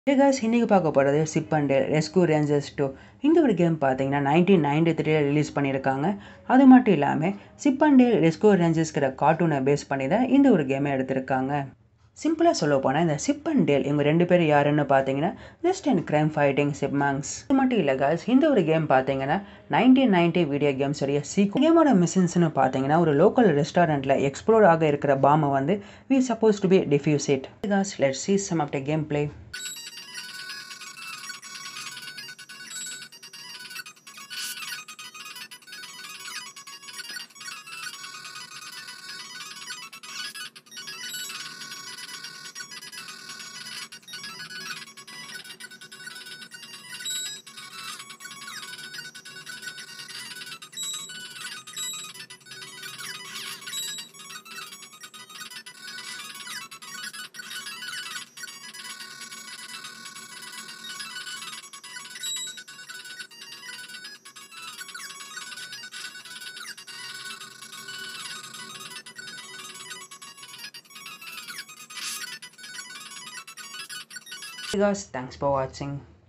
guys இன்னைக்கு பார்க்க போகிறது Chip and Rescue Rangers two இந்த ஒரு கேம் பார்த்தீங்கன்னா நைன்டீன் நைன்டி த்ரீல ரிலீஸ் பண்ணியிருக்காங்க அது மட்டும் இல்லாமல் சிப் அண்ட் ரெஸ்கூ ரேஞ்சர்ஸ்கிற கார்ட்டூனை பேஸ் பண்ணி தான் இந்த ஒரு கேமை எடுத்திருக்காங்க சிம்பிளாக சொல்ல போனால் இந்த சிப் அண்ட் டேல் இவங்க ரெண்டு பேர் யாருன்னு பார்த்தீங்கன்னா just and crime fighting chipmunks இது மட்டும் இல்லை guys இந்த ஒரு கேம் பார்த்தீங்கன்னா நைன்டீன் நைன்டி வீடியோ கேம்ஸ் உடைய சீக் கேமோட மிஷின்ஸ்னு பார்த்தீங்கன்னா ஒரு லோக்கல் ரெஸ்டாரண்ட்டில் எக்ஸ்ப்ளோர் ஆக இருக்கிற பாமை வந்து we suppose to be defuse it guys let's see some of the game play guys thanks for watching